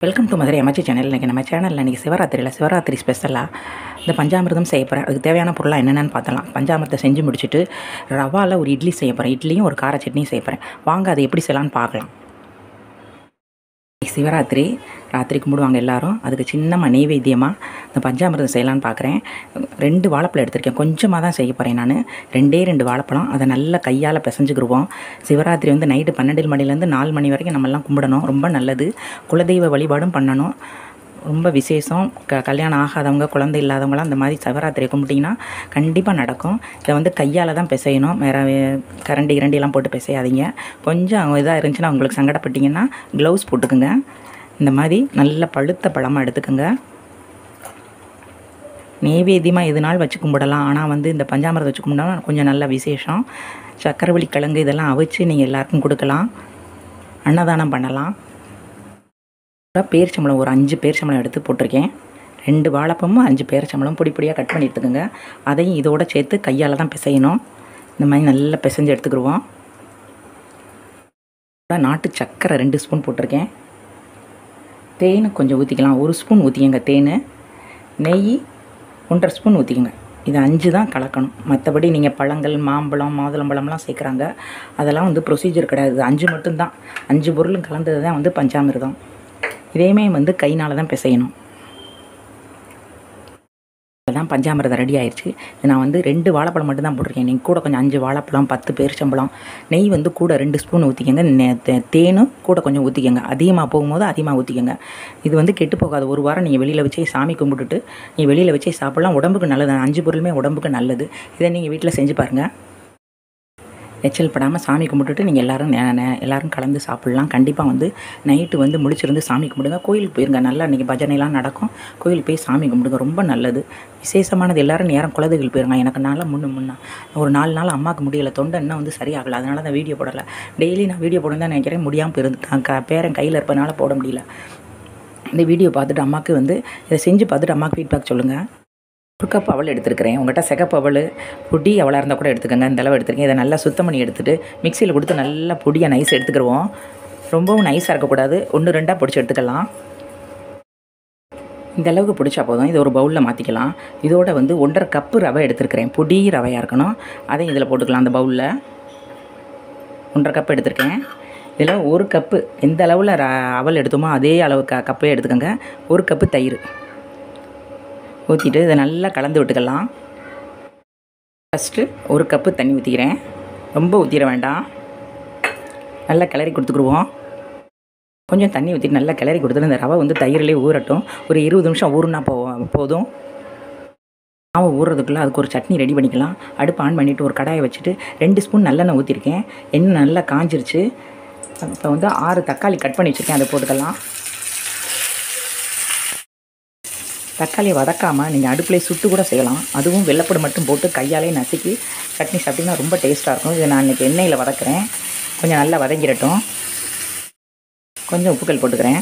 welcome to Madurai அமைச்சி channel இன்றைக்கி நம்ம சேனலில் இன்றைக்கி சிவராத்திரியில் சிவராத்திரி ஸ்பெஷலாக இந்த பஞ்சாமிர்தம் செய்ய போகிறேன் அதுக்கு தேவையான பொருளாக என்னென்னு பார்த்தலாம் பஞ்சாமிர்தம் செஞ்சு முடிச்சுட்டு ரவாவில் ஒரு இட்லி செய்ய போகிறேன் இட்லியும் ஒரு கார சட்னியும் செய்ய போகிறேன் வாங்க அதை எப்படி செய்யலான்னு பார்க்கலாம் சிவராத்திரி ராத்திரி கும்பிடுவாங்க எல்லாரும் அதுக்கு சின்னமாக நெய்வேத்தியமாக இந்த பஞ்சாமிர்தம் செய்யலான்னு பார்க்குறேன் ரெண்டு வாழைப்பழம் எடுத்திருக்கேன் கொஞ்சமாக தான் செய்ய போகிறேன் நான் ரெண்டே ரெண்டு வாழைப்பழம் அதை நல்லா கையால் பிசைஞ்சுக்கிருவோம் சிவராத்திரி வந்து நைட்டு பன்னெண்டு மணிலேருந்து நாலு மணி வரைக்கும் நம்மெல்லாம் கும்பிடணும் ரொம்ப நல்லது குலதெய்வ வழிபாடும் பண்ணணும் ரொம்ப விசேஷம் க கல்யாணம் ஆகாதவங்க குழந்தை இல்லாதவங்களாம் இந்த மாதிரி சிவராத்திரி கும்பிட்டிங்கன்னா கண்டிப்பாக நடக்கும் இதை வந்து கையால் தான் பிசையணும் வேறு கரண்டி கிரண்டிலாம் போட்டு பிசையாதீங்க கொஞ்சம் இதாக இருந்துச்சுன்னா உங்களுக்கு சங்கடப்பட்டீங்கன்னா க்ளவுஸ் போட்டுக்குங்க இந்த மாதிரி நல்ல பழுத்த பழமாக எடுத்துக்கோங்க நெய்வேத்தியமாக எது நாள் வச்சு கும்பிடலாம் ஆனால் வந்து இந்த பஞ்சாமிரதம் வச்சு கும்பிட்டோம்னா கொஞ்சம் நல்ல விசேஷம் சக்கரவள்ளி கிழங்கு இதெல்லாம் அவிச்சு நீங்கள் எல்லாருக்கும் கொடுக்கலாம் அன்னதானம் பண்ணலாம் பேரிச்சம்பளம் ஒரு அஞ்சு பேரிச்சம்பளம் எடுத்து போட்டிருக்கேன் ரெண்டு வாழைப்பமும் அஞ்சு பேரிச்சம்பளம் பொடி பொடியாக கட் பண்ணி எடுத்துக்கோங்க அதையும் இதோட சேர்த்து கையால் தான் பிசையணும் இந்த மாதிரி நல்லா பிசைஞ்சு எடுத்துக்கிடுவோம் நாட்டு சக்கரை ரெண்டு ஸ்பூன் போட்டிருக்கேன் தேன் கொஞ்சம் ஊற்றிக்கலாம் ஒரு ஸ்பூன் ஊற்றிக்கங்க தேன் நெய் ஒன்றரை ஸ்பூன் ஊற்றிக்கங்க இது அஞ்சு தான் கலக்கணும் மற்றபடி நீங்கள் பழங்கள் மாம்பழம் மாதுளம்பழம்லாம் சேர்க்குறாங்க அதெல்லாம் வந்து ப்ரொசீஜர் கிடையாது இது அஞ்சு மட்டும்தான் அஞ்சு பொருளும் கலந்தது தான் வந்து பஞ்சாமிர்தம் இதையுமே வந்து கைனால் தான் பிசையணும் தான் பஞ்சாமிரதம் ரெடி ஆயிடுச்சு இது நான் வந்து ரெண்டு வாழைப்பழம் மட்டும் தான் போட்டிருக்கேன் நீங்கள் கூட கொஞ்சம் அஞ்சு வாழைப்பழம் பத்து பேரிச்சம்பழம் நெய் வந்து கூட ரெண்டு ஸ்பூன் ஊற்றிக்கங்க தேனும் கூட கொஞ்சம் ஊற்றிக்கங்க அதிகமாக போகும்போது அதிகமாக ஊற்றிக்கங்க இது வந்து கெட்டு போகாது ஒரு வாரம் நீங்கள் வெளியில் வச்சே சாமி கும்பிட்டுட்டு நீ வெளியில் வச்சே சாப்பிட்லாம் உடம்புக்கு நல்லது அஞ்சு பொருளுமே உடம்புக்கு நல்லது இதை நீங்கள் வீட்டில் செஞ்சு பாருங்கள் எச்சல் படாமல் சாமி கும்பிட்டுட்டு நீங்கள் எல்லோரும் எல்லோரும் கலந்து சாப்பிட்லாம் கண்டிப்பாக வந்து நைட்டு வந்து முழிச்சிருந்து சாமி கும்பிடுங்க கோயிலுக்கு போயிருங்க நல்லா இன்றைக்கி பஜனைலாம் நடக்கும் கோயிலுக்கு போய் சாமி கும்பிடுங்க ரொம்ப நல்லது விசேஷமானது எல்லோரும் நேரம் குலதைகள் போயிருங்க எனக்கு நாளாக முன்னு முன்னா ஒரு நாலு நாள் அம்மாவுக்கு முடியலை தொண்டை இன்னும் வந்து சரியாகலை அதனால தான் வீடியோ போடலை டெய்லி நான் வீடியோ போடணும் தான் நினைக்கிறேன் முடியாமல் போயிருந்து க பேரன் கையில் இருப்பதனால போட முடியல இந்த வீடியோ பார்த்துட்டு அம்மாவுக்கு வந்து இதை செஞ்சு பார்த்துட்டு அம்மாவுக்கு ஃபீட்பேக் சொல்லுங்கள் ஒரு கப் அவள் எடுத்துருக்கிறேன் உங்கள்கிட்ட சிகப்பு அவள் பொடி அவளாக இருந்தால் கூட எடுத்துக்கோங்க இந்த அளவு எடுத்துருக்கேன் இதை நல்லா சுத்தம் பண்ணி எடுத்துகிட்டு மிக்சியில் கொடுத்து நல்லா பொடியாக நைஸ் எடுத்துக்கிடுவோம் ரொம்பவும் நைஸாக இருக்கக்கூடாது ஒன்று ரெண்டாக பிடிச்சி எடுத்துக்கலாம் இந்த அளவுக்கு பிடிச்சா போதும் இதை ஒரு பவுலில் மாற்றிக்கலாம் இதோட வந்து ஒன்றரை கப்பு ரவை எடுத்துருக்கிறேன் பொடி ரவையாக இருக்கணும் அதையும் இதில் போட்டுக்கலாம் அந்த பவுலில் ஒன்றரை கப்பு எடுத்திருக்கேன் இதில் ஒரு கப்பு எந்த அளவில் ர அவல் எடுத்தோமோ அதே அளவு க கப்பே எடுத்துக்கோங்க ஒரு கப்பு தயிர் ஊற்றிட்டு இதை நல்லா கலந்து விட்டுக்கலாம் ஃபஸ்ட்டு ஒரு கப்பு தண்ணி ஊற்றிக்கிறேன் ரொம்ப ஊற்றிட வேண்டாம் நல்லா கிளறி கொடுத்துக்குருவோம் கொஞ்சம் தண்ணி ஊற்றிட்டு நல்லா கிளறி கொடுத்துட்டு இந்த ரவை வந்து தயிரிலே ஊறட்டும் ஒரு இருபது நிமிஷம் ஊறுனா போ போதும் மாவு ஊறுறதுக்குள்ளே அதுக்கு ஒரு சட்னி ரெடி பண்ணிக்கலாம் அடுப்பு ஆன் பண்ணிவிட்டு ஒரு கடாயை வச்சுட்டு ரெண்டு ஸ்பூன் நல்லெண்ணெய் ஊற்றிருக்கேன் எண்ணெய் நல்லா காஞ்சிருச்சு இப்போ வந்து ஆறு தக்காளி கட் பண்ணி வச்சுருக்கேன் அதை போட்டுக்கலாம் தக்காளியை வதக்காமல் நீங்கள் அடுப்பில் சுட்டு கூட செய்யலாம் அதுவும் வெள்ளைப்பூடு மட்டும் போட்டு கையாலே நசுக்கி சட்னி சாப்பிட்டிங்கன்னா ரொம்ப டேஸ்ட்டாக இருக்கும் இதை நான் இன்றைக்கி எண்ணெயில் வதக்குறேன் கொஞ்சம் நல்லா வதங்கிடட்டும் கொஞ்சம் உப்புக்கல் போட்டுக்கிறேன்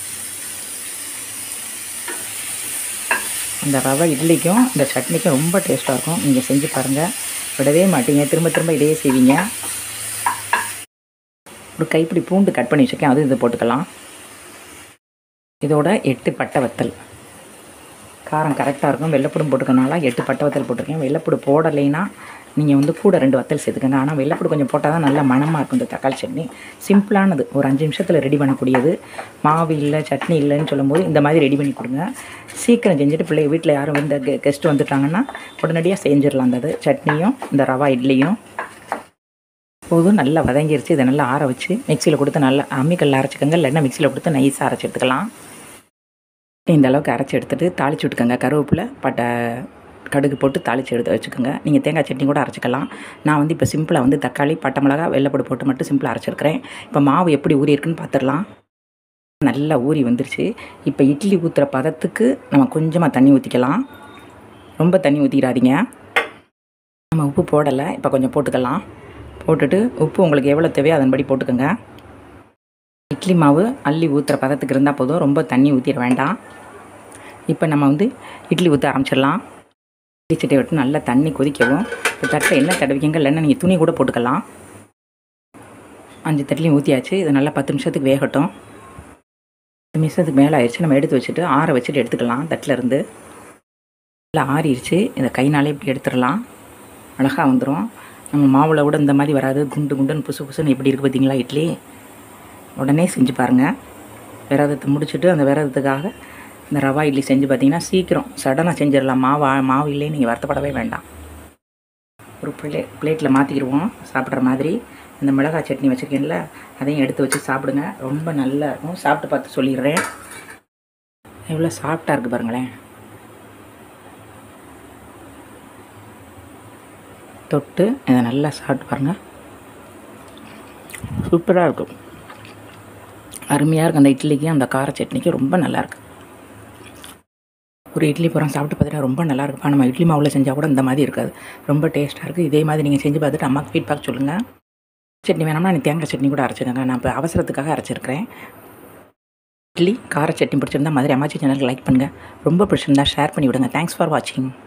இந்த ரவை இட்லிக்கும் இந்த சட்னிக்கும் ரொம்ப டேஸ்ட்டாக இருக்கும் நீங்கள் செஞ்சு பாருங்கள் விடவே மாட்டீங்க திரும்ப திரும்ப இதையே செய்வீங்க ஒரு கைப்பிடி பூண்டு கட் பண்ணி வச்சுருக்கேன் அதுவும் இதை போட்டுக்கலாம் இதோட எட்டு பட்டை வத்தல் காரம் கரெக்டாக இருக்கும் வெள்ளைப்பூடும் போட்டுக்கனால எட்டு பட்டை வத்தல் போட்டிருக்கேன் வெள்ளைப்பூடு போடலைன்னா நீங்கள் வந்து கூட ரெண்டு வத்தல் சேர்த்துக்கங்க ஆனால் வெள்ளைப்பூடு கொஞ்சம் போட்டால் தான் நல்லா மணமாக இருக்கும் இந்த தக்காளி சட்னி சிம்பிளானது ஒரு அஞ்சு நிமிஷத்தில் ரெடி பண்ணக்கூடியது மாவு இல்லை சட்னி இல்லைன்னு சொல்லும்போது இந்த மாதிரி ரெடி பண்ணி கொடுங்க சீக்கிரம் செஞ்சுட்டு பிள்ளைங்க வீட்டில் யாரும் வந்து கெ கெஸ்ட்டு வந்துட்டாங்கன்னா உடனடியாக செஞ்சிடலாம் அந்த சட்னியும் இந்த ரவா இட்லியும் போதும் நல்லா வதங்கிருச்சு இதை நல்லா ஆற வச்சு மிக்சியில் கொடுத்து நல்லா அம்மிக்கல்ல அரைச்சிக்கோங்க இல்லைன்னா மிக்சியில் கொடுத்து நைஸாக அரைச்சி எடுத்துக்கலாம் இந்த அளவுக்கு அரைச்சி எடுத்துகிட்டு தாளிச்சு விட்டுக்கோங்க கருவேப்பிலை பட்டை கடுகு போட்டு தாளித்து எடுத்து வச்சுக்கோங்க நீங்கள் தேங்காய் சட்னி கூட அரைச்சிக்கலாம் நான் வந்து இப்போ சிம்பிளாக வந்து தக்காளி பட்டை மிளகா வெள்ளைப்பொடி போட்டு மட்டும் சிம்பிளாக அரைச்சிருக்கிறேன் இப்போ மாவு எப்படி ஊறி இருக்குன்னு பார்த்துடலாம் நல்லா ஊறி வந்துருச்சு இப்போ இட்லி ஊற்றுற பதத்துக்கு நம்ம கொஞ்சமாக தண்ணி ஊற்றிக்கலாம் ரொம்ப தண்ணி ஊற்றிடாதீங்க நம்ம உப்பு போடலை இப்போ கொஞ்சம் போட்டுக்கலாம் போட்டுட்டு உப்பு உங்களுக்கு எவ்வளோ தேவையோ அதன்படி போட்டுக்கோங்க இட்லி மாவு அள்ளி ஊற்றுற பதத்துக்கு இருந்தால் போதும் ரொம்ப தண்ணி ஊற்றிட வேண்டாம் இப்போ நம்ம வந்து இட்லி ஊற்ற ஆரம்பிச்சிடலாம் இட்லி சட்டியை விட்டு நல்லா தண்ணி கொதிக்கவும் இப்போ தட்டில் என்ன தடவிக்கங்க இல்லைன்னா நீங்கள் துணி கூட போட்டுக்கலாம் அஞ்சு தட்டிலையும் ஊற்றியாச்சு இது நல்லா பத்து நிமிஷத்துக்கு வேகட்டும் நிமிஷத்துக்கு மேலே ஆயிடுச்சு நம்ம எடுத்து வச்சுட்டு ஆற வச்சுட்டு எடுத்துக்கலாம் தட்டில் இருந்து நல்லா ஆறிடுச்சு இதை கைனாலே இப்படி எடுத்துடலாம் அழகாக வந்துடும் நம்ம மாவில் கூட இந்த மாதிரி வராது குண்டு குண்டுன்னு புசு புசுன்னு எப்படி இருக்குது பார்த்தீங்களா இட்லி உடனே செஞ்சு பாருங்கள் விரதத்தை முடிச்சுட்டு அந்த விரதத்துக்காக இந்த ரவா இட்லி செஞ்சு பார்த்தீங்கன்னா சீக்கிரம் சடனாக செஞ்சிடலாம் மாவு மாவு இல்லையே நீங்கள் வருத்தப்படவே வேண்டாம் ஒரு பிளே பிளேட்டில் மாற்றிக்கிடுவோம் சாப்பிட்ற மாதிரி இந்த மிளகாய் சட்னி வச்சுருக்கேன்ல அதையும் எடுத்து வச்சு சாப்பிடுங்க ரொம்ப நல்லா இருக்கும் சாப்பிட்டு பார்த்து சொல்லிடுறேன் எவ்வளோ சாஃப்டாக இருக்குது பாருங்களேன் தொட்டு இதை நல்லா சாப்பிட்டு பாருங்கள் சூப்பராக இருக்கும் அருமையாக இருக்கும் அந்த இட்லிக்கும் அந்த கார சட்னிக்கும் ரொம்ப நல்லாயிருக்கு ஒரு இட்லி புறம் சாப்பிட்டு பார்த்துட்டா ரொம்ப நல்லா இருக்குப்பா நம்ம இட்லி மாவில் செஞ்சால் கூட இந்த மாதிரி இருக்காது ரொம்ப டேஸ்ட்டாக இருக்குது இதே மாதிரி நீங்கள் செஞ்சு பார்த்துட்டு அம்மாவுக்கு ஃபீட்பேக் சொல்லுங்கள் சட்னி வேணாம்னா நீ தேங்காய் சட்னி கூட அரைச்சிக்கோங்க நான் இப்போ அவசரத்துக்காக அரைச்சிருக்கிறேன் இட்லி கார சட்னி பிடிச்சிருந்தா மாதிரி அம்மாச்சி சேனலுக்கு லைக் பண்ணுங்கள் ரொம்ப பிடிச்சிருந்தா ஷேர் பண்ணி விடுங்க தேங்க்ஸ் ஃபார் வாட்சிங்